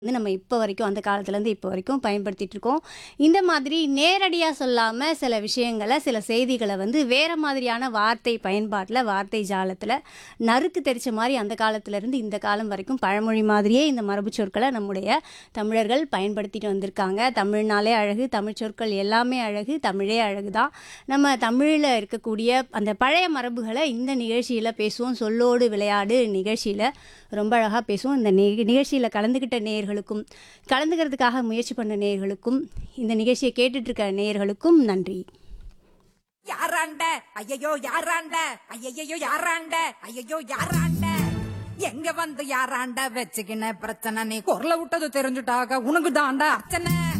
வந்து நம்ம இப்போ வரைக்கும் அந்த காலத்துலேருந்து இப்போ வரைக்கும் பயன்படுத்திட்டு இருக்கோம் இந்த மாதிரி நேரடியாக சொல்லாமல் சில விஷயங்களை சில செய்திகளை வந்து வேறு மாதிரியான வார்த்தை பயன்பாட்டில் வார்த்தை ஜாலத்தில் நறுக்கு தெரிச்ச மாதிரி அந்த காலத்துலேருந்து இந்த காலம் வரைக்கும் பழமொழி மாதிரியே இந்த மரபு சொற்களை நம்முடைய தமிழர்கள் பயன்படுத்திட்டு வந்திருக்காங்க தமிழ்னாலே அழகு தமிழ் சொற்கள் எல்லாமே அழகு தமிழே அழகு தான் நம்ம தமிழில் இருக்கக்கூடிய அந்த பழைய மரபுகளை இந்த நிகழ்ச்சியில் பேசுவோம் சொல்லோடு விளையாடு நிகழ்ச்சியில் ரொம்ப அழகாக பேசுவோம் இந்த நி- நிகழ்ச்சியில் கலந்துக்கிட்ட நேயர்களுக்கும் கலந்துக்கிறதுக்காக முயற்சி பண்ண நேயர்களுக்கும் இந்த நிகழ்ச்சியை கேட்டுட்டு இருக்க நேயர்களுக்கும் நன்றி யாராண்ட ஐயையோ யாராண்ட ஐயையோ யாராண்ட ஐயையோ யாராண்ட எங்க வந்து யாராண்ட வச்சுக்கின பிரச்சனை நீ குரல விட்டது தெரிஞ்சுட்டாக உனக்கு தாண்டா அர்ச்சனை